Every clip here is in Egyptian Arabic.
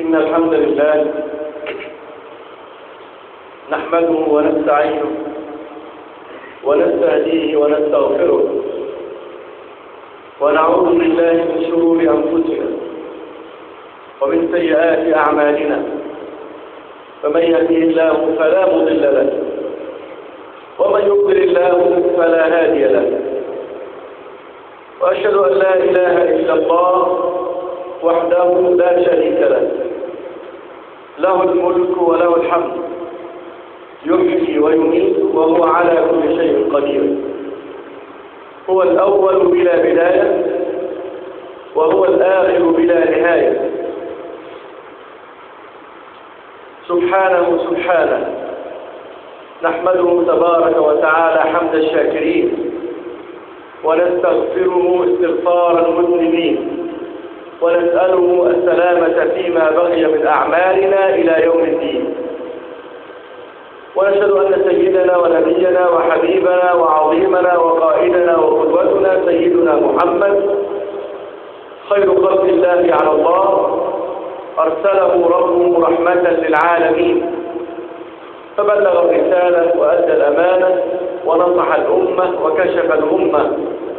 إن الحمد لله نحمده ونستعينه ونستهديه ونستغفره ونعوذ بالله من شرور أنفسنا ومن سيئات أعمالنا فمن يهديه الله فلا مضل له ومن يضلل الله فلا هادي له وأشهد أن لا إله إلا الله وحده لا شريك له له الملك وله الحمد يحيي ويميت وهو على كل شيء قدير هو الأول بلا بداية وهو الآخر بلا نهاية سبحانه سبحانه نحمده تبارك وتعالى حمد الشاكرين ونستغفره استغفار المسلمين ونسأله السلامة فيما بقي من أعمالنا إلى يوم الدين ونشهد أن سيدنا ونبينا وحبيبنا وعظيمنا وقائدنا وقدوتنا سيدنا محمد خير خلق الله على الله أرسله ربه رحمة للعالمين فبلغ الرسالة وأدى الأمانة ونصح الأمة وكشف الأمة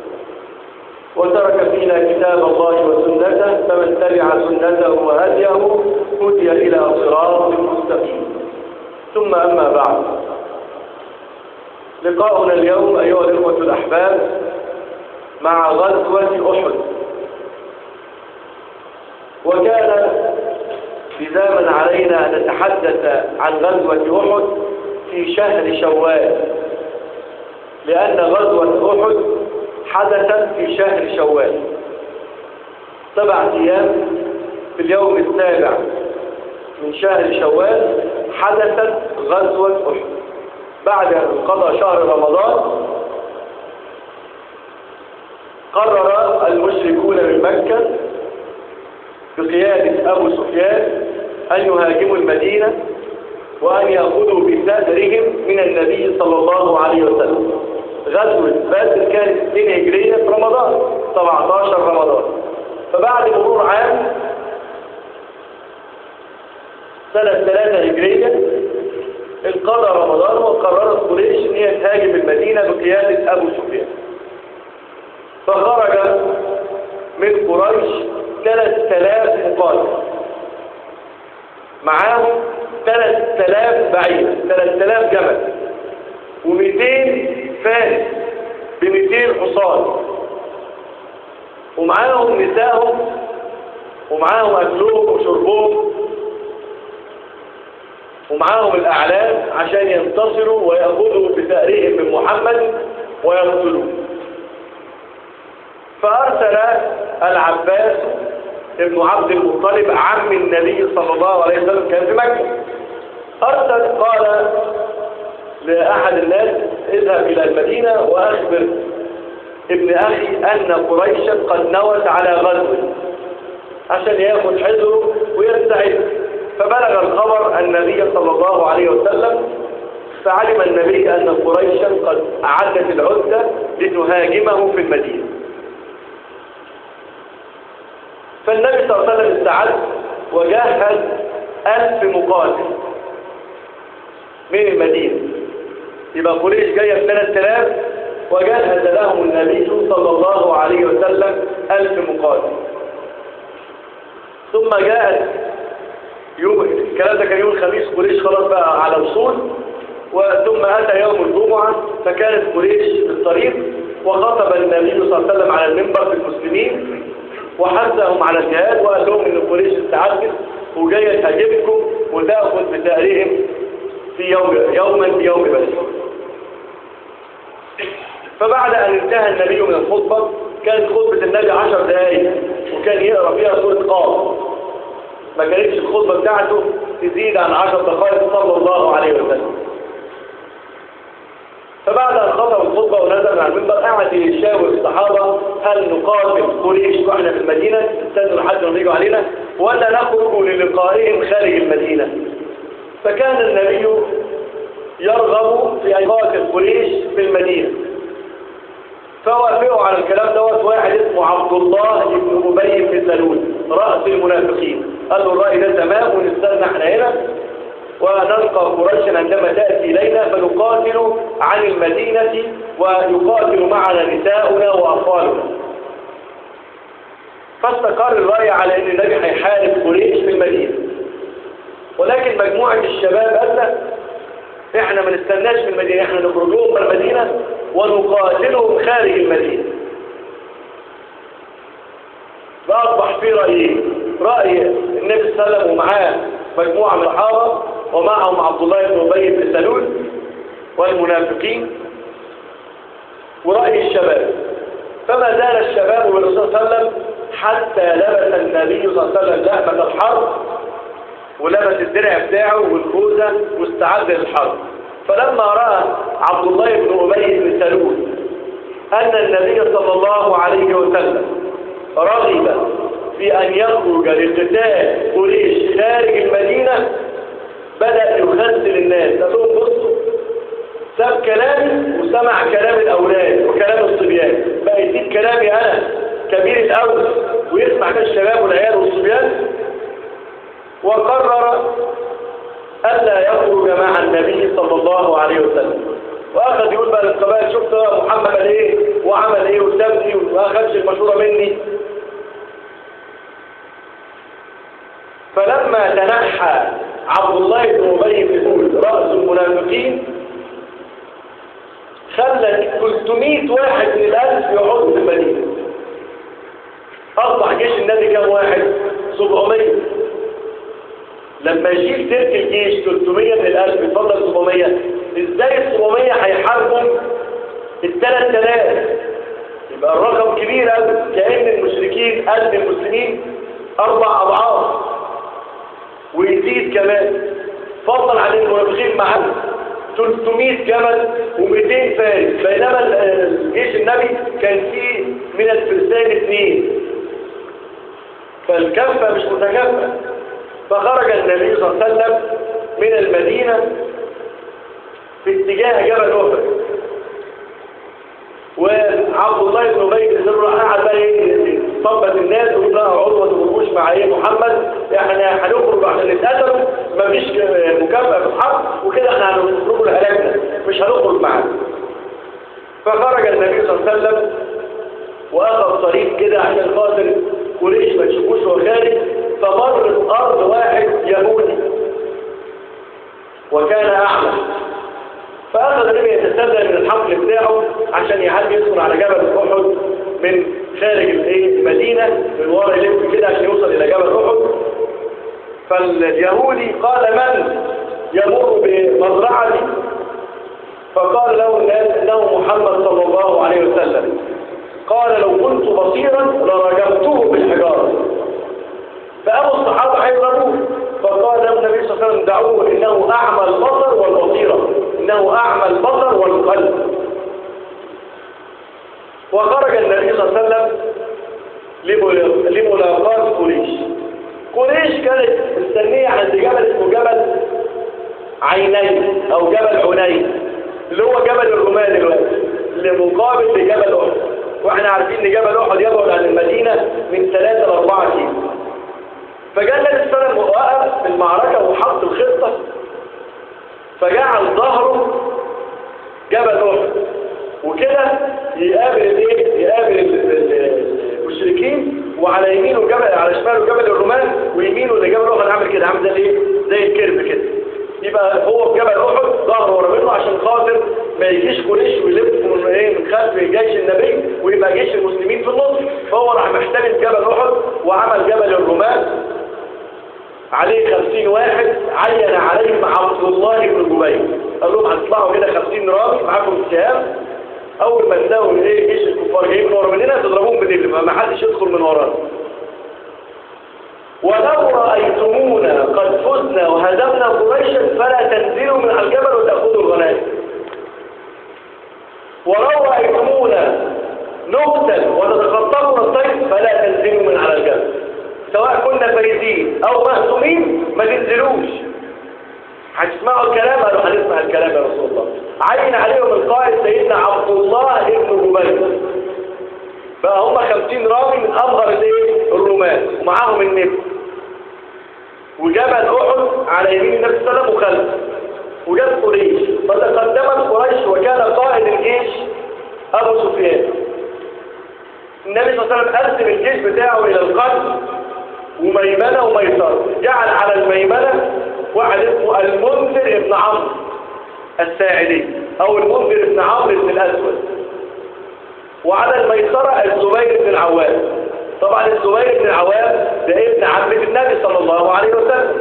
وترك فينا كتاب الله وسنته فمن تبع سنته وهديه هدي إلى صراط مستقيم ثم أما بعد لقاؤنا اليوم أيها الإخوة الأحباب مع غزوة أحد وكان لزاما علينا أن نتحدث عن غزوة أحد في شهر شوال لأن غزوة أحد حدثت في شهر شوال سبع أيام في اليوم السابع من شهر شوال حدثت غزوة أحد بعد قضى شهر رمضان قرر المشركون من مكة بقيادة أبو سفيان أن يهاجموا المدينة وأن يأخذوا بثأرهم من النبي صلى الله عليه وسلم غزوة بدر كانت 2 هجرية في رمضان 17 رمضان فبعد مرور عام سنة 3 هجرية انقضى رمضان وقررت قريش ان هي تهاجم المدينة بقيادة أبو سفيان فخرج من قريش 3000 مقاتل معاهم 3000 بعير 3000 جمل و200 فارس ب 200 حصان ومعاهم نسائهم ومعاهم أكلهم وشربهم ومعاهم الأعلام عشان ينتصروا ويأخذوا بثأرهم من محمد ويقتلوه فأرسل العباس ابن عبد المطلب عم النبي صلى الله عليه وسلم كان في مكة أرسل قال لأحد الناس اذهب إلى المدينة وأخبر ابن أخي أن قريشا قد نوت على غزو عشان ياخذ حذره ويستعد فبلغ الخبر النبي صلى الله عليه وسلم فعلم النبي أن قريشا قد أعدت العدة لتهاجمه في المدينة فالنبي صلى الله عليه وسلم استعد وجهز ألف مقاتل من المدينة يبقى قريش جاية ب 3000 وجهز لهم النبي صلى الله عليه وسلم ألف مقاتل ثم جاءت يوم الكلام ده كان يوم الخميس قريش خلاص بقى على وصول وثم أتى يوم الجمعة فكانت قريش في الطريق وخطب النبي صلى الله عليه وسلم على المنبر في المسلمين وحثهم على الجهاد وقال لهم ان قريش استعدت وجايه تهاجمكم وتاخذ بثارهم في يوم يوما في يوم بدر فبعد ان انتهى النبي من الخطبه كانت خطبه النبي عشر دقائق وكان يقرا فيها سوره قاف ما كانتش الخطبه بتاعته تزيد عن عشر دقائق صلى الله عليه وسلم فبعد أن خطب الخطبة ونزل على المنبر قعد يشاور الصحابة هل نقاتل قريش واحنا في المدينة استنوا لحد ما يجوا علينا ولا نخرج للقائهم خارج المدينة فكان النبي يرغب في أن يقاتل قريش في المدينة على الكلام دوت واحد اسمه عبد الله بن أبي بن سلول رأس المنافقين قال له الرأي ده تمام ونستنى احنا هنا ونلقى قريشا عندما تأتي إلينا فنقاتل عن المدينة ويقاتل معنا نساؤنا وأطفالنا فاستقر الرأي على أن النبي هيحارب قريش في المدينة ولكن مجموعة الشباب قال لا احنا ما نستناش في المدينة احنا نخرج لهم من المدينة ونقاتلهم خارج المدينة فأصبح في رأيين رأي النبي صلى الله عليه وسلم ومعاه مجموعة من الصحابة ومعهم عبد الله بن أبي بن سلول والمنافقين ورأي الشباب فما زال الشباب بالرسول صلى الله عليه وسلم حتى لبس النبي صلى الله عليه وسلم لحمة الحرب ولبس الدرع بتاعه والخوذة واستعد للحرب فلما رأى عبد الله بن أبي بن سلول أن النبي صلى الله عليه وسلم رغب في أن يخرج لقتال قريش خارج المدينة بدأ يخزن الناس قال لهم بصوا ساب كلامي وسمع كلام الأولاد وكلام الصبيان بقى يسيب كلامي أنا كبير الأول ويسمع كلام الشباب والعيال والصبيان وقرر ألا يخرج مع النبي صلى الله عليه وسلم وأخذ يقول بقى للقبائل شفت محمد قال إيه وعمل إيه وسابني وما أخذش المشورة مني فلما تنحى عبد الله بن أبي بن سلول رأس المنافقين خلى 300 واحد من الألف يقعدوا في المدينة أصبح جيش النبي كام واحد 700 لما يشيل ترك الجيش 300 من الألف يتفضل 700 ازاي ال 700 هيحاربوا ال 3000 يبقى الرقم كبير قوي كأن المشركين قد المسلمين أربع أضعاف ويزيد كمان فضل عن المنافقين معاهم 300 جمل و200 فارس بينما الجيش النبي كان فيه من الفرسان اثنين فالكفة مش متكفة فخرج النبي صلى الله عليه وسلم من المدينة في اتجاه جبل أحد وعبد الله بن أبي بن سلول قعد بقى يصبت الناس ويقول لها اقعدوا ما تخرجوش مع ايه محمد احنا هنخرج عشان نتقتلوا مفيش مكافأة في الحرب وكده احنا هنخرجوا لهلاكنا مش هنخرج معاه فخرج النبي صلى الله عليه وسلم واخذ طريق كده عشان خاطر قريش ما تشوفوش هو خارج فمر ارض واحد يهودي وكان اعمى فأخذ النبي يتسلل من الحقل بتاعه عشان يعدي يدخل على جبل أحد من خارج المدينة من ورا يلف كده عشان يوصل إلى جبل أحد فاليهودي قال من يمر بمزرعتي فقال له الناس إنه محمد صلى الله عليه وسلم قال لو كنت بصيرا لرجمته بالحجارة فأبو الصحابة حيضروه فقال له النبي صلى الله عليه وسلم دعوه إنه أعمى البصر والبصيرة إنه أعمى البصر والقلب وخرج النبي صلى الله عليه وسلم لملاقاة قريش قريش كانت مستنية عند جبل اسمه جبل عينين أو جبل عنين اللي هو جبل الرومان دلوقتي اللي مقابل لجبل أحد واحنا عارفين ان جبل أحد يبعد عن المدينة من 3 ل 4 كيلو فجاء النبي صلى الله عليه وسلم وقف في المعركة وحط الخطة فجعل ظهره جبل أحد وكده يقابل الايه يقابل المشركين وعلى يمينه جبل على شماله جبل الرومان ويمينه اللي جبل احد عامل كده عامل زي ايه زي الكيرف كده يبقى هو في جبل احد ظهره ورا منه عشان خاطر ما يجيش قريش ويلف من ايه من خلف جيش النبي ويبقى جيش المسلمين في النص فهو راح محتل جبل احد وعمل جبل الرومان عليه خمسين واحد عين عليهم عبد الله بن جبير قال لهم هتطلعوا كده خمسين رامي معاكم السهام اول ما تلاقوا ايه جيش الكفار جايين من ورا مننا تضربوهم بدل فما حدش يدخل من ورانا ولو رأيتمونا قد فزنا وهزمنا قريشا فلا تنزلوا من على الجبل وتأخذوا الغنائم ولو رأيتمونا نقتل ونتخطفنا الطيب فلا تنزلوا من على الجبل سواء كنا فايزين او مهزومين ما تنزلوش هتسمعوا الكلام قالوا هنسمع الكلام يا رسول الله عين عليهم القائد سيدنا عبد الله بن جبير بقى هم خمسين رامي من أمهر الايه الرومان ومعاهم النبي وجبل أحد على يمين النبي صلى الله عليه وسلم وخلفه وجاب قريش فتقدمت قريش وكان قائد الجيش أبو سفيان النبي صلى الله عليه وسلم قسم الجيش بتاعه إلى القلب وميمنة وميسرة جعل على الميمنة واحد اسمه المنذر ابن عمرو الساعدي أو المنذر ابن عمرو بن الأسود وعلى الميسرة الزبير بن العوام طبعا الزبير بن العوام ده ابن عم النبي صلى الله عليه وسلم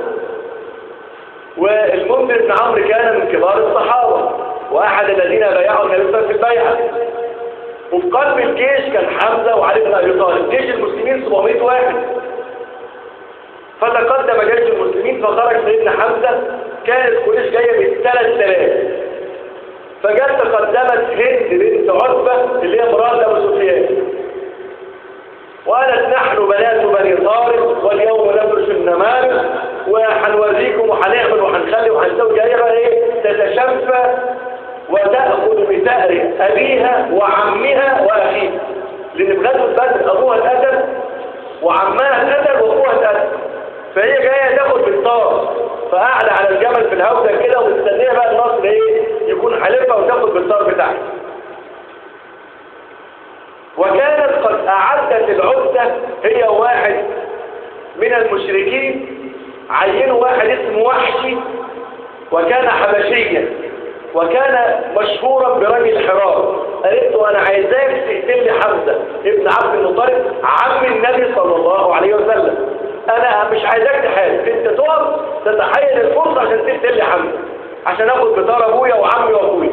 والمنذر بن عمرو كان من كبار الصحابة وأحد الذين بايعوا النبي صلى الله عليه وسلم في البيعة وفي قلب الجيش كان حمزة وعلي بن أبي طالب جيش المسلمين 700 واحد فتقدم جيش المسلمين فخرج سيدنا حمزة كانت قريش جاية من 3000 فجت تقدمت هند بنت عتبة اللي هي مراد أبو سفيان وقالت نحن بنات بني طارق واليوم نفرش النمارق وهنوريكم وهنعمل وهنخلي وهنسوي جاية ايه تتشفى وتأخذ بثأر أبيها وعمها وأخيها لأن في غزوة بدر أبوها اتقتل وعمها اتقتل وأخوها اتقتل فهي جاية تاخد بالطار فقاعدة على الجبل في الهودة كده ومستنية بقى النصر ايه يكون حلفها وتاخد بالطار بتاعها وكانت قد أعدت العدة هي واحد من المشركين عينوا واحد اسمه وحشي وكان حبشيا وكان مشهورا برجل حرار قالت له انا عايزاك تقتل لي حمزه ابن عبد المطلب عم النبي صلى الله عليه وسلم انا مش عايزاك تحارب انت تقف تتحين الفرصه عشان تقتل لي حمزه عشان اخد بطار ابويا وعمي واخويا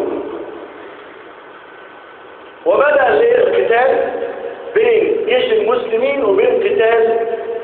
وبدا القتال بين جيش المسلمين وبين قتال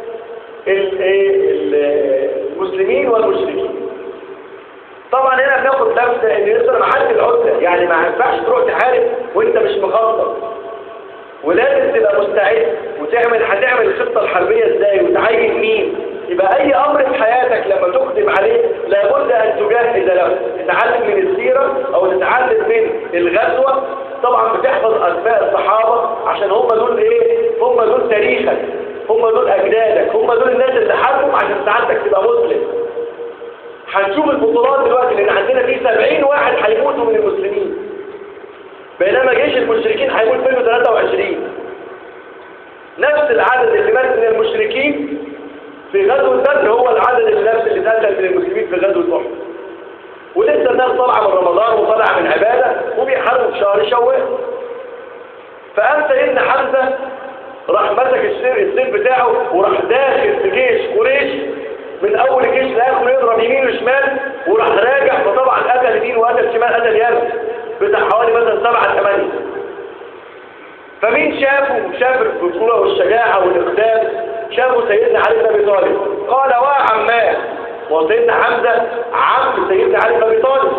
المسلمين والمشركين طبعا هنا بناخد لمسه ان لسه محل العدة يعني ما ينفعش تروح تحارب وانت مش مخطط ولازم تبقى مستعد وتعمل هتعمل الخطه الحربيه ازاي وتعين مين يبقى اي امر في حياتك لما تقدم عليه لابد ان تجهز له تتعلم من السيره او تتعلم من الغزوه طبعا بتحفظ اسماء الصحابه عشان هم دول ايه هم دول تاريخك هم دول اجدادك هم دول الناس اللي حاربوا عشان سعادتك تبقى مسلم هنشوف البطولات دلوقتي لان عندنا في 70 واحد هيموتوا من المسلمين بينما جيش المشركين هيموت منه 23 نفس العدد اللي مات من المشركين في غزوة بدر هو العدد اللي نفس اللي اتقتل من المسلمين في غزوة احد ولسه الناس طالعه من رمضان وطالعه من عباده وبيحاربوا في شهر شوال فقام سيدنا حمزه راح مسك السيف السيف بتاعه وراح داخل في جيش قريش من اول الجيش لاخره يضرب يمين وشمال وراح راجع فطبعا قتل يمين وقتل شمال قتل يمين بتاع حوالي مثلا سبعة ثمانية فمين شافه شاف البطولة والشجاعة والإقدام شافه سيدنا علي بن أبي طالب قال وعماه وسيدنا حمزة عم سيدنا علي بن أبي طالب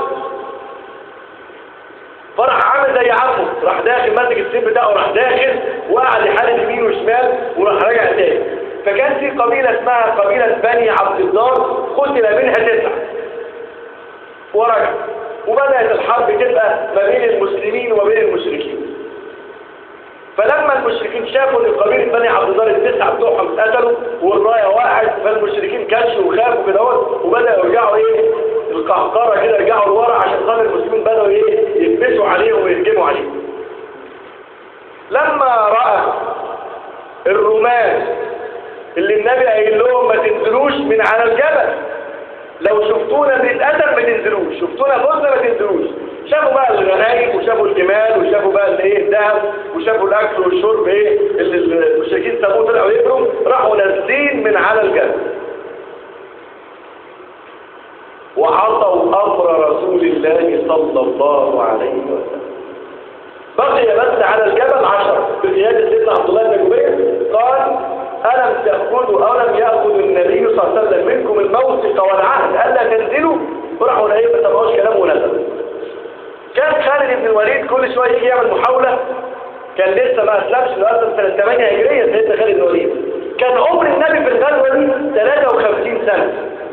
فراح عامل زي عمه راح داخل ماسك السيف بتاعه راح داخل وقعد يحارب يمين وشمال وراح راجع تاني فكان في قبيلة اسمها قبيلة بني عبد الدار قتل منها تسعة ورجع وبدأت الحرب تبقى ما بين المسلمين وبين المشركين فلما المشركين شافوا ان قبيلة بني عبد الدار التسعة بتوعهم اتقتلوا والراية وقعت فالمشركين كشوا وخافوا كده وبدأوا يرجعوا ايه القهقرة كده يرجعوا لورا عشان خاطر المسلمين بدأوا ايه يكبسوا عليهم ويهجموا عليهم لما رأى الرومان اللي النبي قايل لهم ما تنزلوش من على الجبل لو شفتونا بنتقتل ما تنزلوش شفتونا فوزنا ما تنزلوش شافوا بقى الغنايم وشافوا الجمال وشافوا بقى الايه الذهب وشافوا الاكل والشرب ايه اللي المشركين سابوه طلعوا يجروا راحوا نازلين من على الجبل وعطوا امر رسول الله صلى الله عليه وسلم بقي بس على الجبل عشر بقيادة سيدنا عبد الله بن جبير قال ألم تأخذوا أو لم يأخذ النبي صلى الله عليه وسلم منكم الموثق والعهد ألا تنزلوا فرحوا لأيه ما تبقوش كلام ونزل كان خالد بن الوليد كل شوية يجي يعمل محاولة كان لسه ما أسلمش لأسلم سنة 8 هجرية سيدنا خالد بن الوليد كان عمر النبي في الغزوة دي 53 سنة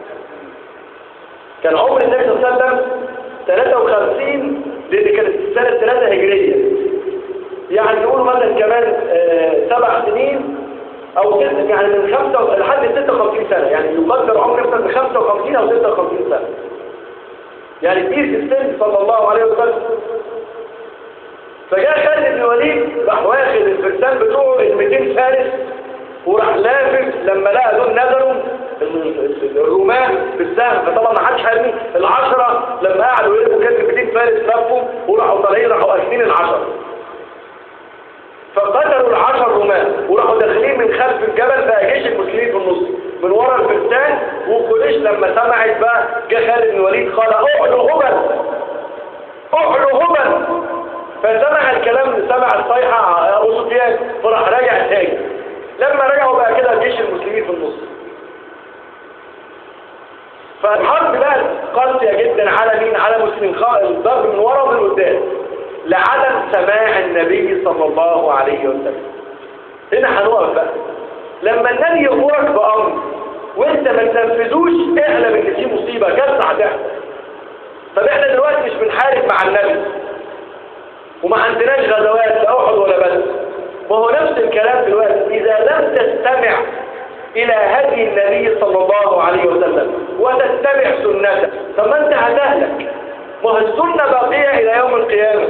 كان عمر النبي صلى الله عليه وسلم 53 لأن كانت سنة 3 هجرية يعني نقول مثلا كمان آه سبع سنين او ست يعني من خمسة لحد 56 سنة يعني يقدر عمر يوصل ب 55 او 56 سنة يعني كبير في السن صلى الله عليه وسلم فجاء خالد بن الوليد راح واخد الفرسان بتوعه ال 200 فارس وراح لافف لما لقى دول نزلوا الرومان بالسهم فطبعا ما حدش هيرمي العشرة لما قعدوا يلفوا كان 200 فارس لفوا وراحوا طالعين راحوا قاسمين العشرة فقتلوا العشر رومان وراحوا داخلين من خلف الجبل بقى جيش المسلمين في النص من ورا الفرسان وقريش لما سمعت بقى جه خالد بن الوليد قال اعلوا هبل اعلوا هبل فسمع الكلام سمع الصيحة ابو سفيان فراح راجع تاني لما رجعوا بقى كده جيش المسلمين في النص فالحرب بقى قاسية جدا على مين على مسلمين الضرب من ورا ومن قدام لعدم سماع النبي صلى الله عليه وسلم هنا هنقف بقى لما النبي يأمرك بأمر وانت ما تنفذوش اعلم ان دي مصيبة كارثة هتحصل طب احنا دلوقتي مش بنحارب مع النبي وما عندناش غزوات لا احد ولا بدر ما هو نفس الكلام دلوقتي اذا لم تستمع الى هدي النبي صلى الله عليه وسلم وتتبع سنته طب ما انت هتهلك ما هو السنة باقية الى يوم القيامة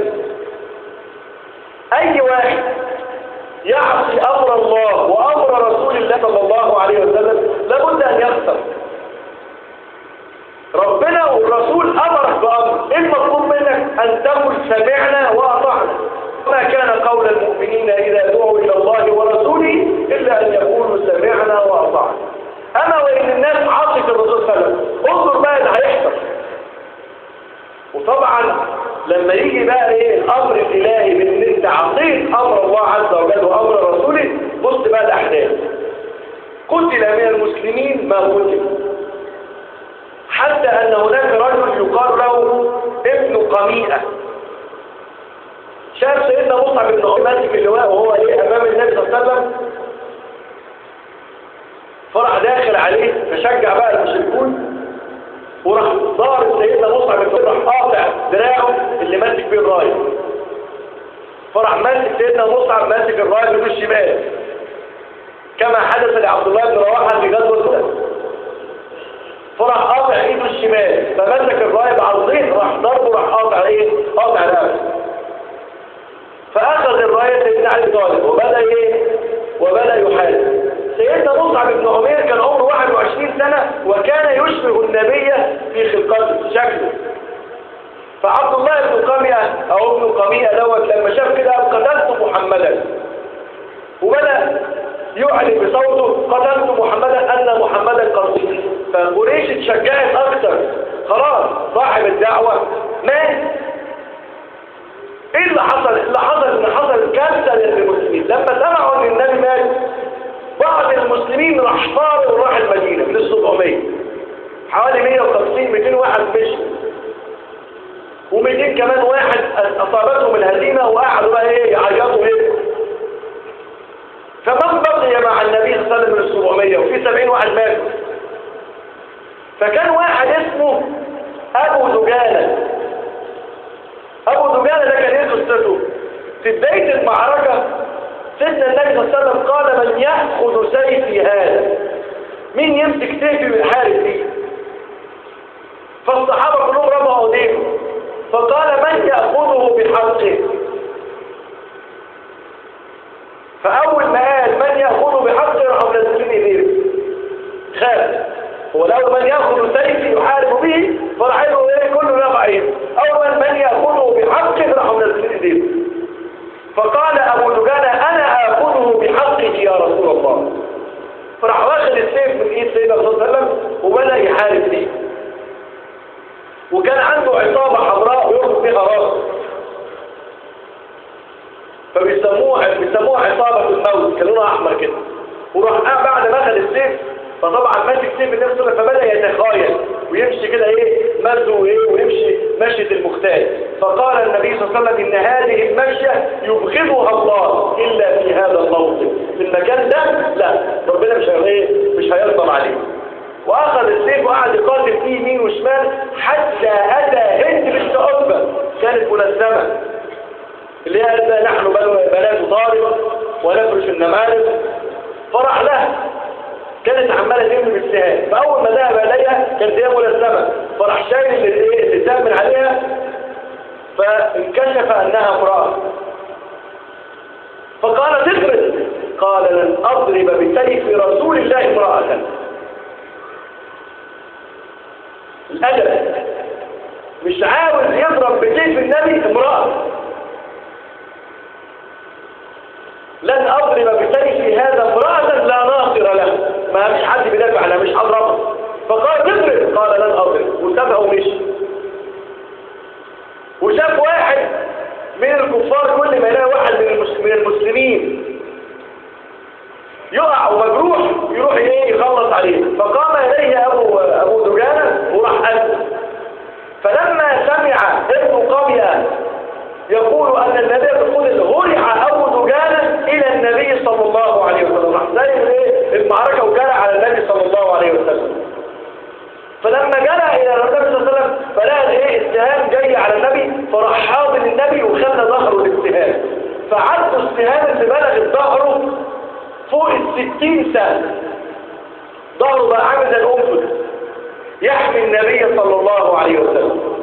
اي واحد يعصي امر الله وامر رسول الله صلى الله عليه وسلم لابد ان يخسر ربنا والرسول امرك بامر ايه المطلوب منك ان تقول سمعنا واطعنا ما كان قول المؤمنين اذا دعوا الى الله ورسوله الا ان يقولوا سمعنا واطعنا اما وان الناس عاصت الرسول صلى الله عليه وسلم انظر بقى اللي هيحصل وطبعا لما يجي بقى ايه الامر الالهي بان انت عصيت امر الله عز وجل وامر رسوله بص بقى الاحداث قتل من المسلمين ما قتل حتى ان هناك رجل يقال له ابن قميئة شاف سيدنا مصعب بن عمر ماسك اللواء وهو ايه امام النبي صلى الله عليه وسلم فرح داخل عليه فشجع بقى المشركون وراح ضارب سيدنا مصعب بن عمر راح قاطع دراعه اللي ماسك بيه الرايه فرح ماسك سيدنا مصعب ماسك الرايه بيده الشمال كما حدث لعبد الله بن رواحه في غزوه بدر فراح قاطع ايده الشمال فمسك الرايه بعرضين راح ضربه راح قاطع ايه قاطع راسه فاخذ الرايه سيدنا علي طالب وبدا ايه وبدا يحارب سيدنا مصعب بن عمير كان عمره 21 سنه وكان يشبه النبي في خلقته شكله فعبد الله بن قميئة او ابن قميئة دوت لما شاف كده قتلت محمدا وبدأ يعلن بصوته قتلت محمدا ان محمدا قرصي فقريش اتشجعت اكتر خلاص صاحب الدعوة مات ايه اللي حصل اللي حصل ان حصل كارثه للمسلمين لما سمعوا ان النبي مات بعض المسلمين راح طار وراح المدينه من ال 700 حوالي 150 200 واحد مشي و200 كمان واحد اصابتهم الهزيمه وقعدوا بقى ايه يعيطوا ايه فمن بقي مع النبي صلى الله عليه وسلم من ال 700 وفي 70 واحد ماتوا فكان واحد اسمه ابو دجانه ابو دجانه ده كان ايه قصته في بدايه المعركه سيدنا النبي صلى الله عليه وسلم قال من ياخذ سيفي هذا مين يمسك سيفي من الحارس دي فالصحابه كلهم رفعوا ايديهم فقال من ياخذه بحقه فاول ما قال من ياخذه بحقه راحوا منزلين ايديهم خالد هو لو من ياخذ سيفي يحارب به فراح يقول ايه كله رفع ايده اول من ياخذه بحقه راحوا منزلين ايديهم فقال ابو دجانه انا اخذه بحقه يا رسول الله فراح واخد السيف من ايد سيدنا صلى الله عليه وسلم وبدا يحارب بيه وكان عنده عصابه حمراء يربط بها راسه فبيسموها بيسموها عصابه الموت كان لونها احمر كده وراح بعد ما اخذ السيف فطبعا ماسك سيف النبي صلى الله عليه وسلم فبدا يتخايل ويمشي كده ايه مد وايه ويمشي مشيه المختال فقال النبي صلى الله عليه وسلم ان هذه المشيه يبغضها الله الا في هذا الموطن في المكان ده لا ربنا مش ايه مش هيغضب عليه واخذ السيف وقعد يقاتل فيه يمين وشمال حتى اتى هند بنت عتبه كانت ملثمه اللي هي قالت نحن بنات طارق ونفرش النمارق فراح لها كانت عمالة ترمي بالسهام فأول ما ذهب إليها كانت هي ملثمة فراح شايل الايه اللسان من عليها فانكشف أنها امرأة فقالت اضرب قال لن أضرب بسيف رسول الله امرأة الأدب مش عاوز يضرب بسيف النبي امرأة لن أضرب بسيف هذا امرأة لا ناصر له ما مش حد بيدافع عنها مش هضربها فقال اضرب قال لن أضرب وسابها ومشي وشاف واحد من الكفار كل ما يلاقي واحد من المس- من المسلمين يقع ومجروح يروح ايه يخلص عليه فقام اليه ابو ابو دجانه وراح قتله فلما سمع ابن قريه يقول ان النبي يقول هرع ابو دجانه الى النبي صلى الله عليه وسلم راح زي ايه المعركه وجرى على النبي صلى الله عليه وسلم فلما جرى الى النبي صلى الله عليه وسلم فلقى ايه السهام جاي على النبي فراح حاضن النبي وخلى ظهره للسهام فعدوا السهام اللي بلغت ظهره فوق الستين سنة ظهره بقى عامل زي الأنفس يحمي النبي صلى الله عليه وسلم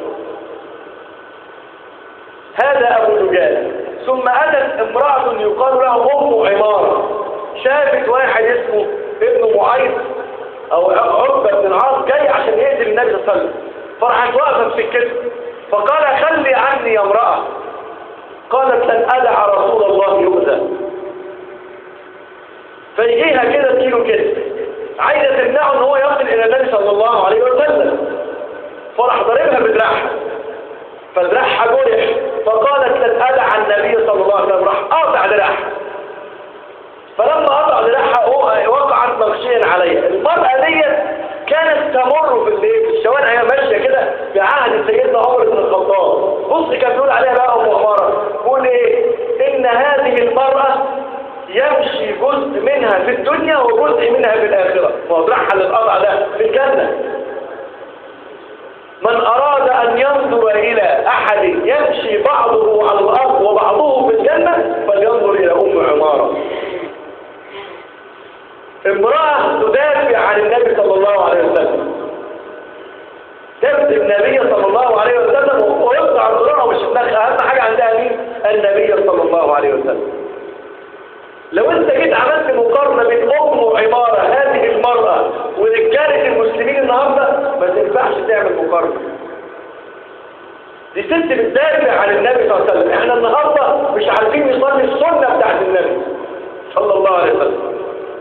هذا أبو دجال ثم أتت امرأة يقال لها أم عمارة شافت واحد اسمه ابن معيط أو عقبة بن العاص جاي عشان يقتل النبي صلى الله عليه وسلم فراحت واقفة في سكته فقال خلي عني يا امرأة قالت لن أدع رسول الله يؤذى فيجيها كده تجيله كده عايزة تمنعه ان هو يصل الى النبي صلى الله عليه وسلم فراح ضربها بدراعها فدراعها جرح فقالت لن ادع النبي صلى الله عليه وسلم راح قاطع دراعها فلما قطع دراعها وقعت مغشيا عليها المرأة ديت كانت تمر في الليل في الشوارع هي ماشية كده في عهد سيدنا عمر بن الخطاب بص كان بيقول عليها بقى ام عمارة بيقول ايه ان هذه المرأة يمشي جزء منها في الدنيا وجزء منها في الآخرة موضعها للقطع ده في الجنة من أراد أن ينظر إلى أحد يمشي بعضه على الأرض وبعضه في الجنة فلينظر إلى أم عمارة امرأة تدافع عن النبي صلى الله عليه وسلم تبدي النبي صلى الله عليه وسلم ويقطع ذراعه مش دماغها أهم حاجة عندها مين؟ النبي صلى الله عليه وسلم لو انت جيت عملت مقارنة بين ام وعمارة هذه المرأة ورجالة المسلمين النهاردة ما تنفعش تعمل مقارنة دي ست بتدافع عن النبي صلى الله عليه وسلم احنا النهاردة مش عارفين نصلي السنة بتاعت النبي صلى الله عليه وسلم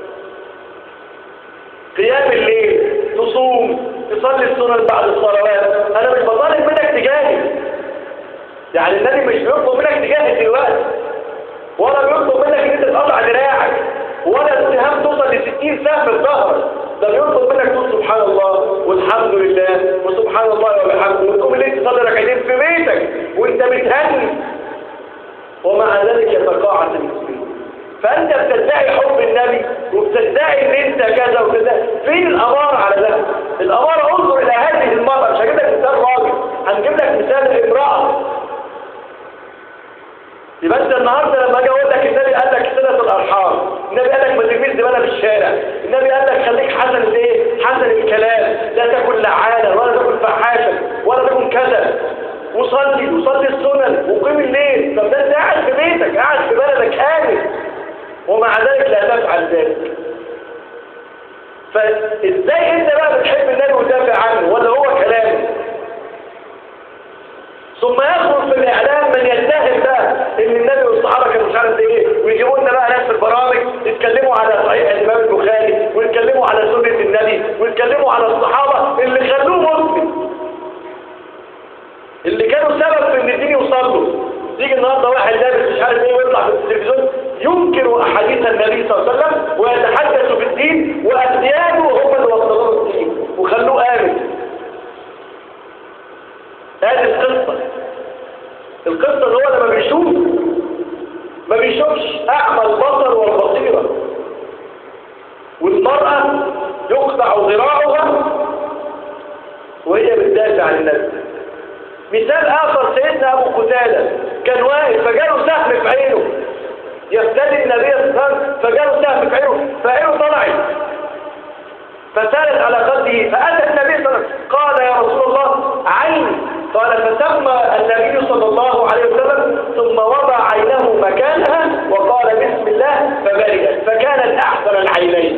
قيام الليل تصوم تصلي السنن بعد الصلوات انا مش بطالب منك تجاهد يعني النبي مش بيطلب منك تجاهد دلوقتي ولا بيطلب منك ان انت تقطع دراعك ولا السهام توصل ل 60 سهم في ظهرك ده بيطلب منك تقول سبحان الله والحمد لله وسبحان الله وبحمده وتقوم الليل تصلي ركعتين في بيتك وانت بتهني ومع ذلك يتقاعس المسلمين فانت بتدعي حب النبي وبتدعي ان انت كذا وكذا فين الاماره على ده الاماره انظر الى هذه المراه مش هجيب لك مثال راجل هنجيب لك مثال امراه يبقى انت النهارده لما اجي اقول لك النبي قال لك صله الارحام النبي قال لك ما ترميش زباله في الشارع النبي قال لك خليك حسن الايه حسن الكلام لا تكن لعانا ولا تكن فحاشا ولا تكن كذا وصلي وصلي السنن وقيم الليل طب ده انت قاعد في بيتك قاعد في بلدك امن ومع ذلك لا تفعل ذلك فازاي انت بقى بتحب النبي وتدافع عنه ولا هو كلامه ثم يخرج في الاعلام من يتهم بقى ان النبي والصحابه كانوا مش عارف ايه ويجيبوا لنا بقى ناس في البرامج يتكلموا على صحيح الامام البخاري ويتكلموا على سنه النبي ويتكلموا على الصحابه اللي خلوه مسلم اللي كانوا سبب في ان الدين يوصل له يجي النهارده واحد لابس مش عارف ايه ويطلع في التلفزيون ينكر احاديث النبي صلى الله عليه وسلم ويتحدث في الدين واسياده هم اللي وصلوا له الدين وخلوه امن هذه القصه القصه اللي هو لما بيشوف ما بيشوفش اعمى البصر والبصيره والمراه يقطع ذراعها وهي بتدافع عن النبي مثال آخر سيدنا أبو قتادة كان واقف فجاله سهم في عينه يفتدي النبي صلى الله عليه وسلم فجاله سهم في عينه فعينه طلعت فسالت على قلبه فأتى النبي صلى الله عليه وسلم قال يا رسول الله عيني قال فسمى النبي صلى الله عليه وسلم ثم وضع عينه مكانها وقال بسم الله فبرئت فكانت أحسن العينين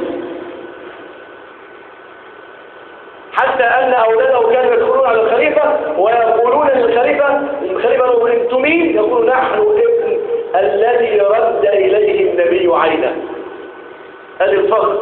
حتى أن أولاده كانوا يدخلون على الخليفة ويقولون للخليفة الخليفة لو انتم مين يقول نحن ابن الذي رد إليه النبي عينه هذه الفضل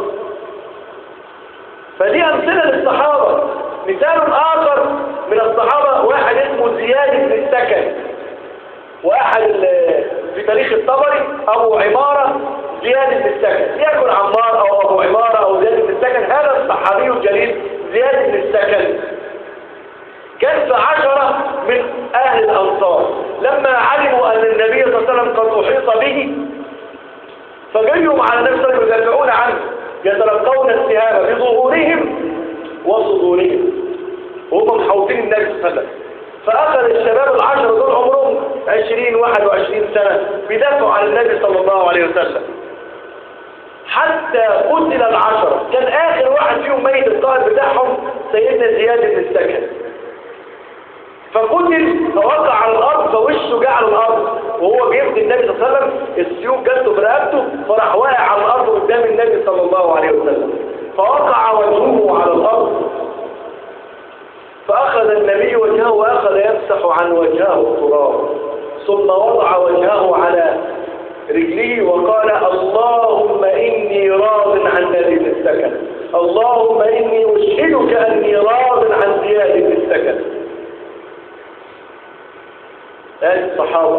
فدي أمثلة للصحابة مثال آخر من الصحابة واحد اسمه زياد بن السكن واحد في تاريخ الطبري أبو عمارة زياد بن السكن يكن عمار أو أبو عمارة أو زياد بن السكن هذا الصحابي الجليل زياد بن السكن كان في عشرة من أهل الأنصار لما علموا أن النبي صلى الله عليه وسلم قد أحيط به فجيهم على النبي صلى الله عليه وسلم يدافعون عنه يتلقون السهام بظهورهم وصدورهم وهم محوطين النبي صلى الله عليه وسلم فأخذ الشباب العشرة دول عمرهم 20 21 سنة بيدافعوا عن النبي صلى الله عليه وسلم حتى قتل العشرة كان آخر واحد فيهم ميت القائد بتاعهم سيدنا زياد بن السكن فقتل فوقع على الأرض فوشه جه على الأرض وهو بيفدي النبي صلى الله عليه وسلم السيوف جاته برقبته فراح واقع على الأرض قدام النبي صلى الله عليه وسلم فوقع وجهه على الأرض فأخذ النبي وجهه وأخذ يمسح عن وجهه التراب ثم وضع وجهه على رجليه وقال اللهم إني راض عن نبي السكن اللهم إني أشهدك أني راض عن زياد بن السكن هذه الصحابة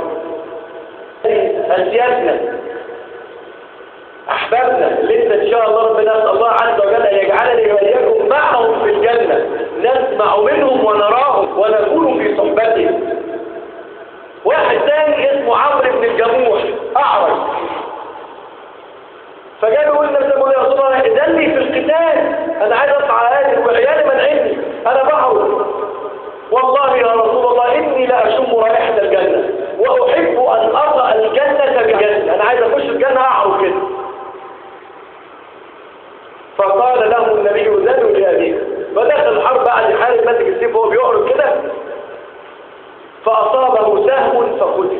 أسيادنا أحبابنا لسه إن شاء الله ربنا أسأل الله عز وجل أن يجعلني وإياكم معهم في الجنة نسمع منهم ونراهم ونكون في صحبتهم واحد ثاني اسمه عمرو بن الجموح أعرج فجاء يقول النبي صلى الله عليه وسلم إذني في القتال أنا عايز أطلع آياتك وعيالي منعني أنا بحرج والله يا رسول الله إني لا أشم رائحة الجنة وأحب أن أرى الجنة بجنة أنا عايز أخش الجنة أعرف كده فقال له النبي ذنوا لأبيك فدخل الحرب بعد حال ماسك السيف وهو بيعرض كده فأصابه سهم فقتل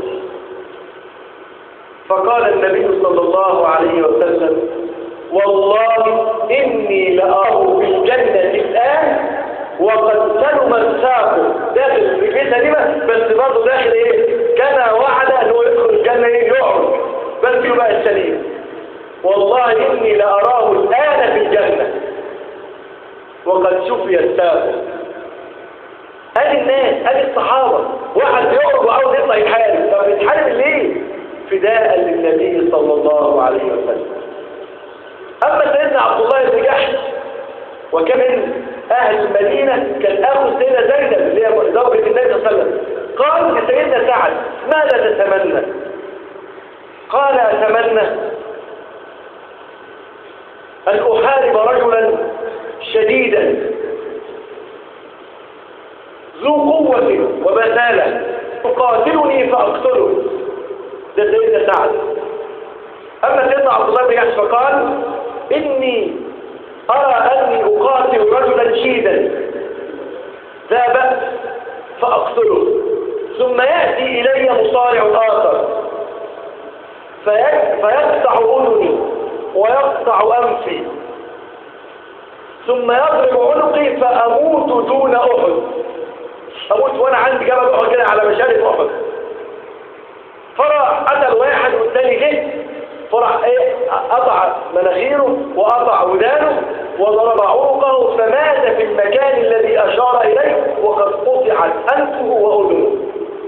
فقال النبي صلى الله عليه وسلم والله إني لأراه في الجنة الآن وقد سلم الساق داخل في بيت سليمة بس برضه داخل ايه كان وعد انه يدخل الجنة ايه يقعد بس يبقى السليم والله اني لاراه الان في الجنة وقد شفي الساق ادي الناس ادي الصحابة واحد يقعد وعاوز يطلع يحارب طب يتحارب ليه فداء للنبي صلى الله عليه وسلم اما سيدنا عبد الله بن جحش وكان من أهل المدينة كان أخو السيدة زينب اللي هي زوجة النبي صلى الله عليه وسلم قال لسيدنا سعد ماذا تتمنى؟ قال أتمنى أن أحارب رجلا شديدا ذو قوة وبسالة يقاتلني فأقتله ده سيدنا سعد أما سيدنا عبد الله بن جحش فقال إني أرى أني أقاتل رجلا شيدا ذا بأس فأقتله ثم يأتي إلي مصارع آخر فيقطع أذني ويقطع أنفي ثم يضرب عنقي فأموت دون أحد أموت وأنا عندي جبل أحد كده على مشارف أحد فراح قتل واحد والتاني جه فراح ايه قطع مناخيره وقطع ودانه وضرب عنقه فمات في المكان الذي اشار اليه وقد قطعت انفه واذنه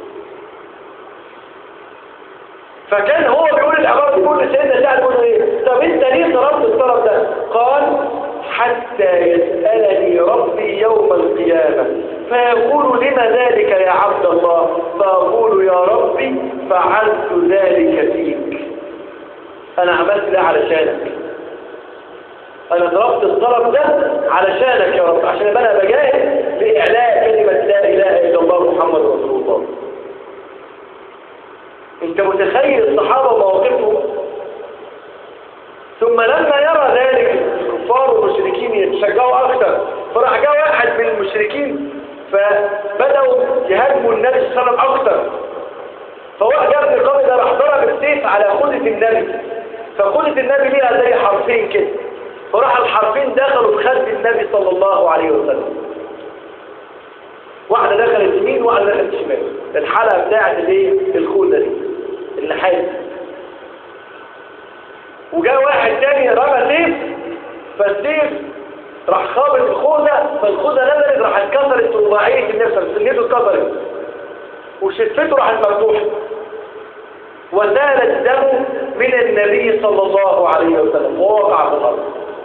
فكان هو بيقول العباره بيقول لسيدنا سعد بيقول ايه طب انت ليه طلبت الطلب ده قال حتى يسالني ربي يوم القيامه فيقول لما ذلك يا عبد الله فاقول يا ربي فعلت ذلك فيك انا عملت ده علشانك انا ضربت الطلب ده علشانك يا رب عشان ابقى انا بجاهد لاعلاء كلمه لا اله الا الله محمد رسول الله انت متخيل الصحابه مواقفهم ثم لما يرى ذلك الكفار والمشركين يتشجعوا اكثر فراح جاء واحد من المشركين فبدأوا يهاجموا النبي صلى الله عليه وسلم اكثر فواحد جاب ابن قابل ده راح ضرب السيف على خدة النبي فخدة النبي ليها زي حرفين كده فراح الحرفين دخلوا في خد النبي صلى الله عليه وسلم واحدة دخلت يمين وواحدة دخلت شمال الحلقة بتاعت الايه الخوذة دي النحاس وجاء واحد تاني رمى سيف فالسيف راح خابط الخوذة فالخوذة نزلت راح اتكسرت رباعية النفس سنته اتكسرت وشفته راحت مفتوحة وسال الدم من النبي صلى الله عليه وسلم ووقع في الأرض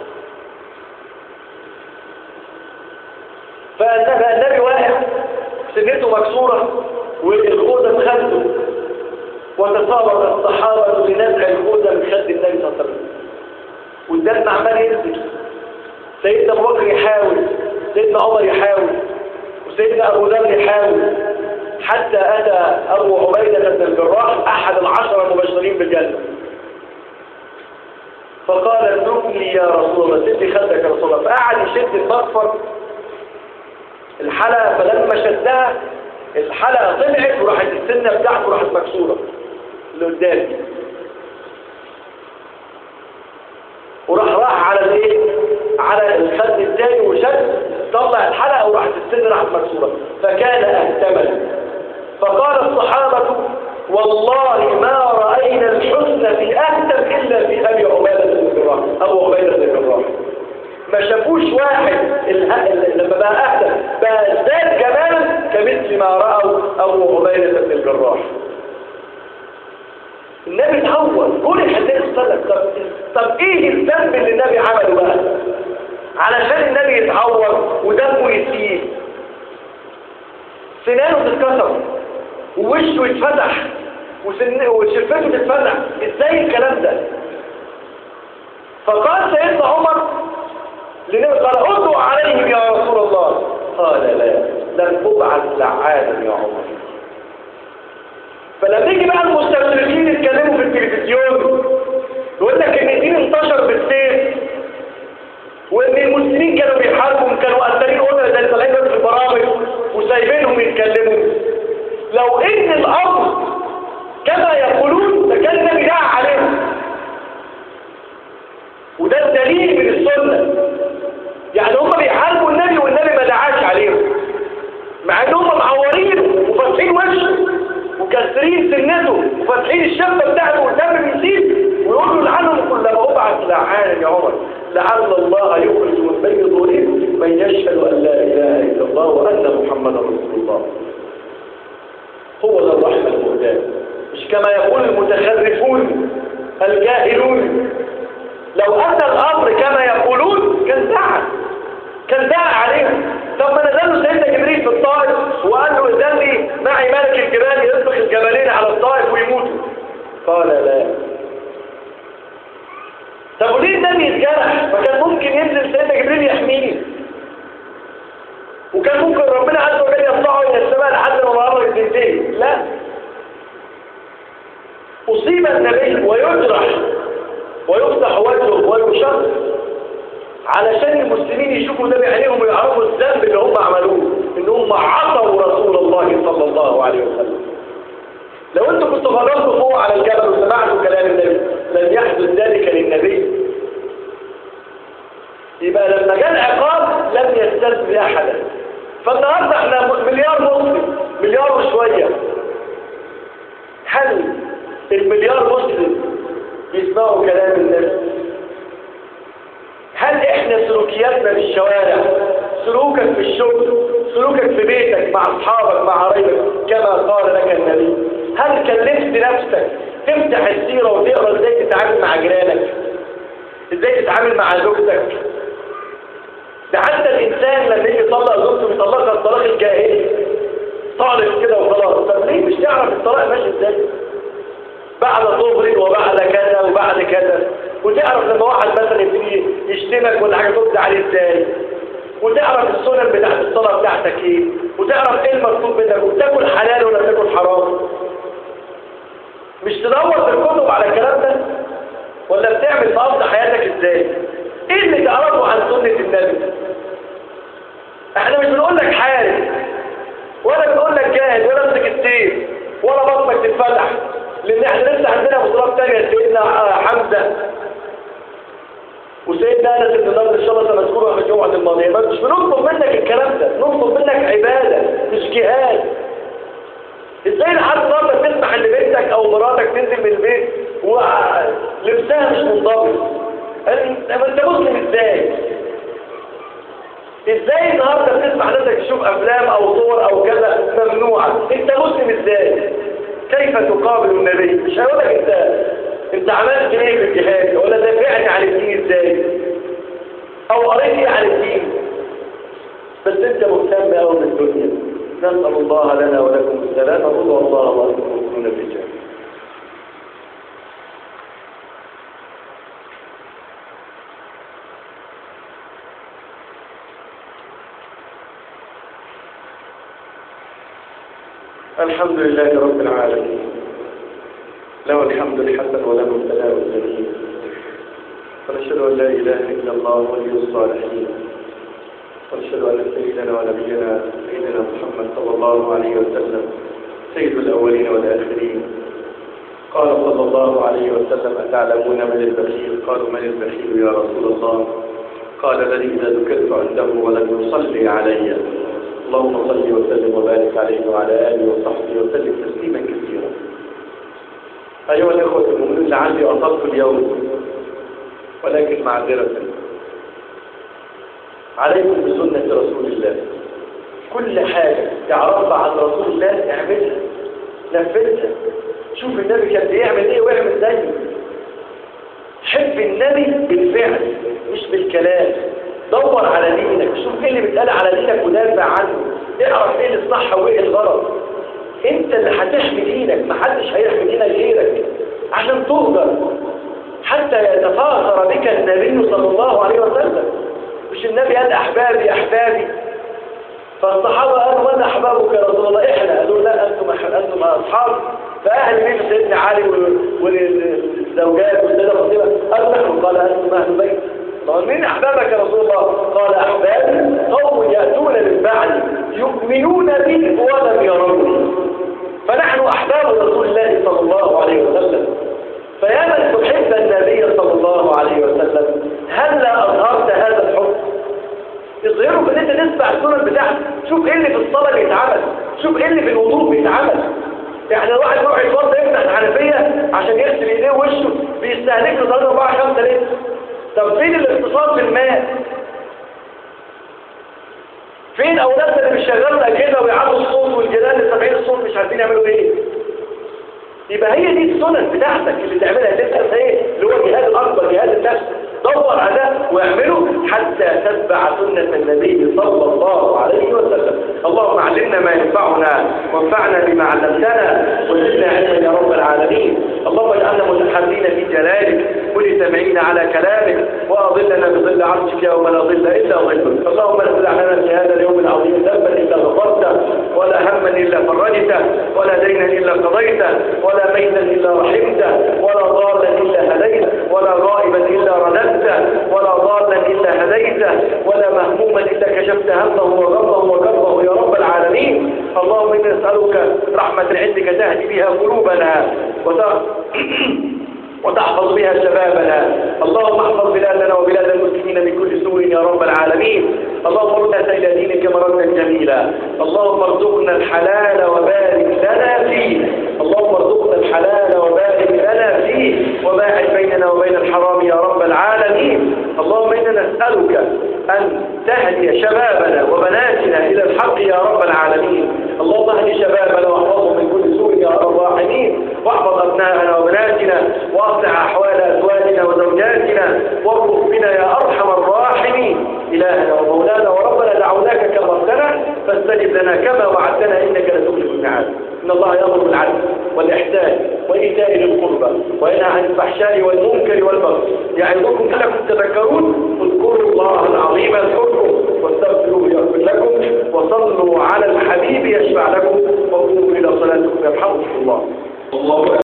فالنبي واقع سنته مكسورة والخوذة بخده وتسابق الصحابة لنزع الخوذة من خد النبي صلى الله عليه وسلم والدم عمال ينزل سيدنا ابو بكر يحاول سيدنا عمر يحاول وسيدنا ابو ذر يحاول حتى اتى ابو عبيده بن الجراح احد العشره المبشرين بالجنه فقال اترك لي يا رسول الله سد خدك يا رسول الله فقعد يشد المغفر الحلقه فلما شدها الحلقه طلعت وراحت السنه بتاعته راحت مكسوره اللي قدامي وراح راح على الايه على الخد الثاني وشد طلع الحلقه وراحت السن راحت مكسوره فكان اهتمل فقال الصحابه والله ما راينا الحسن في اهتم الا في ابي عبيده بن الجراح ابو عبيده بن الجراح ما شافوش واحد لما بقى اهتم بقى زاد جمالا كمثل ما راوا ابو عبيده بن الجراح النبي اتهور كل الحديث صدق طب, طب ايه الذنب اللي النبي عمله بقى علشان النبي يتعور ودمه يسيل سنانه تتكسر ووشه يتفتح وسن... وشفته تتفتح ازاي الكلام ده فقال سيدنا عمر لنبي قال ادعو عليهم يا رسول الله قال لا لم ابعث لعانا يا عمر فلما يجي بقى المستشرقين يتكلموا في التلفزيون يقول لك ان الدين انتشر بالسيف وان المسلمين كانوا بيحاربوا كانوا قتالين قلنا زي طالعين في البرامج وسايبينهم يتكلموا لو ان الامر كما يقولون لكان النبي دعا عليهم وده الدليل من السنه يعني هم بيحاربوا النبي والنبي ما دعاش عليهم مع ان هم معورين وفاتحين وشه وكسرين سنته وفاتحين الشبه بتاعته والدم بيسيل ويقولوا لعنهم كلما ابعث لعانا يا عمر لعل الله يخرج من بين ظهورهم من يشهد ان لا اله الا الله وان محمدا رسول الله هو ذا الرحمه المهداه مش كما يقول المتخرفون الجاهلون لو اتى الامر كما يقولون كان دعا كان دعا عليهم طب ما نزل سيدنا جبريل في الطائف وقال له اذن لي معي ملك الجبال يطبخ الجبلين على الطائف ويموتوا قال لا طب وليه النبي يتجرح فكان ممكن ينزل سيدنا جبريل يحميه وكان ممكن ربنا عز وجل يطلعه الى السماء لحد ما الامر تنتهي لا اصيب النبي ويجرح ويفتح وجهه ويشق علشان المسلمين يشوفوا ده بعينيهم ويعرفوا الذنب اللي هم عملوه ان هم عصوا رسول الله صلى الله عليه وسلم لو انتم كنتوا غرضتوا فوق على الجبل وسمعتوا كلام النبي لن يحدث ذلك للنبي يبقى لما جاء العقاب لم يستثني احدا فالنهارده احنا مليار مسلم مليار وشويه هل المليار مسلم يسمعوا كلام النبي هل احنا سلوكياتنا في الشوارع سلوكك في الشغل سلوكك في بيتك مع اصحابك مع قرايبك كما قال لك النبي هل كلفت نفسك تفتح السيره وتقرا ازاي تتعامل مع جيرانك ازاي تتعامل مع زوجتك ده حتى الانسان لما يجي يطلق زوجته بيطلقها الطلاق الجاهلي طالق كده وخلاص طب ليه مش تعرف الطلاق ماشي ازاي بعد طهر وبعد كذا وبعد كذا وتعرف لما واحد مثلا يبتدي يشتمك ولا حاجه ترد عليه ازاي وتعرف السنن بتاعت الصلاه بتاعتك ايه وتعرف ايه المطلوب منك وتاكل حلال ولا تاكل حرام مش تدور في الكتب على الكلام ده ولا بتعمل تقضي حياتك ازاي ايه اللي تعرفه عن سنة النبي احنا مش بنقول لك حارب ولا بنقول لك جاهد ولا امسك السيف ولا بطنك تتفتح لان احنا لسه عندنا بطولات تانية سيدنا حمزة وسيدنا انس بن نضر ان شاء الله سنذكرها في الجمعة الماضية بس مش بنطلب منك الكلام ده نطلب منك عبادة مش جهاد ازاي لحد النهارده تسمح ان بنتك او مراتك تنزل من البيت ولبسها مش منضبط انت انت مسلم ازاي ازاي النهارده بتسمح نفسك تشوف افلام او صور او كذا ممنوعه انت مسلم ازاي كيف تقابل النبي مش هقول لك انت انت عملت ايه في الجهاد ولا دافعت عن الدين ازاي او قريت ايه عن الدين بس انت مهتم قوي بالدنيا نسال الله لنا ولكم السلامه ادعوا الله وانتم تكونون في الجنه الحمد لله رب العالمين له الحمد الحسن وله الثناء الجميل ونشهد ان لا اله الا الله ولي الصالحين ونشهد ان سيدنا ونبينا سيدنا محمد صلى الله عليه وسلم سيد الاولين والاخرين قال صلى الله عليه وسلم اتعلمون من البخيل قالوا من البخيل يا رسول الله قال الذي اذا ذكرت عنده ولم يصلي علي اللهم صل وسلم وبارك عليه وعلى اله وصحبه وسلم تسليما كثيرا ايها الاخوه المؤمنون لعلي اطلت اليوم ولكن معذره عليكم بسنه رسول الله كل حاجه تعرفها عن رسول الله اعملها نفذها شوف النبي كان بيعمل ايه واعمل زيه حب النبي بالفعل مش بالكلام دور على دينك شوف ايه اللي بيتقال على دينك ودافع عنه اعرف ايه الصح وايه الغلط انت اللي هتحمي دينك محدش هيحمي دينك غيرك عشان تقدر حتى يتفاخر بك النبي صلى الله عليه وسلم مش النبي قال احبابي احبابي فالصحابه قالوا من احبابك يا رسول الله احنا قالوا لا انتم انتم اصحاب فاهل بيت سيدنا علي والزوجات والسيده فاطمه قالوا نحن قال انتم اهل بيت قال مين أحبابك يا رسول الله قال أحبابي قوم يأتون من بعدي يؤمنون بي ولم يروني فنحن أحباب رسول الله صلى الله عليه وسلم فيا من تحب النبي صلى الله عليه وسلم هلا أظهرت هذا الحب اظهره بان انت تتبع السنن بتاعته شوف ايه اللي في الصلاه بيتعمل شوف ايه اللي في الوضوء بيتعمل يعني الواحد يروح يتوضا يفتح الحنفيه عشان يغسل ايديه ووشه بيستهلك له 3 4 5 لتر طب فين الاقتصاد بالماء فين اولادنا اللي مش شغالوا الاجهزه ويعدوا الصوت والجيران اللي سامعين الصوت مش عارفين يعملوا ايه يبقى هي دي السنن بتاعتك اللي تعملها تسال ايه اللي هو الجهاد الاكبر جهاد النفس دور على ده واعمله حتى تتبع سنة النبي صلى الله عليه وسلم اللهم علمنا ما ينفعنا وانفعنا بما علمتنا وزدنا علما يا رب العالمين اللهم اجعلنا متحرين في جلالك مجتمعين على كلامك واظلنا بظل عرشك يوم لا ظل الا ظلك اللهم لا تدع لنا في هذا اليوم العظيم ذنبا الا غفرته ولا هما الا فرجته ولا دينا الا قضيته ولا ميتا الا رحمته ولا ضالا الا هديته ولا غائبا الا رددته ولا ضالا إلا هديته ولا مهموما إلا كشفت همه وغمه وكربه يا رب العالمين اللهم إنا نسألك رحمة عندك تهدي بها قلوبنا وتحفظ بها شبابنا اللهم احفظ بلادنا وبلاد المسلمين من كل سوء يا رب العالمين اللهم ردنا إلى دينك مردا جميلا اللهم ارزقنا الحلال وبارك لنا فيه اللهم ارزقنا الحلال وبارك لنا فيه وباعد بيننا وبين الحرام يا رب العالمين اللهم إنا نسألك أن تهدي شبابنا وبناتنا إلى الحق يا رب العالمين اللهم اهد شبابنا واحفظهم من كل سوء يا رب الراحمين واحفظ أبناءنا وبناتنا واصلح أحوال أزواجنا وزوجاتنا وارفق بنا يا أرحم الراحمين إلهنا ومولانا وربنا دعوناك كما اختنا فاستجب لنا كما وعدتنا إنك لتخلف الميعاد إن الله يأمر بالعدل والإحسان وإيتاء ذي القربى وينهى عن الفحشاء والمنكر والبغي يعظكم لعلكم تذكرون اذكروا الله العظيم يذكركم واستغفروه يغفر لكم وصلوا على الحبيب يشفع لكم وقوموا إلى صلاتكم يرحمكم الله الله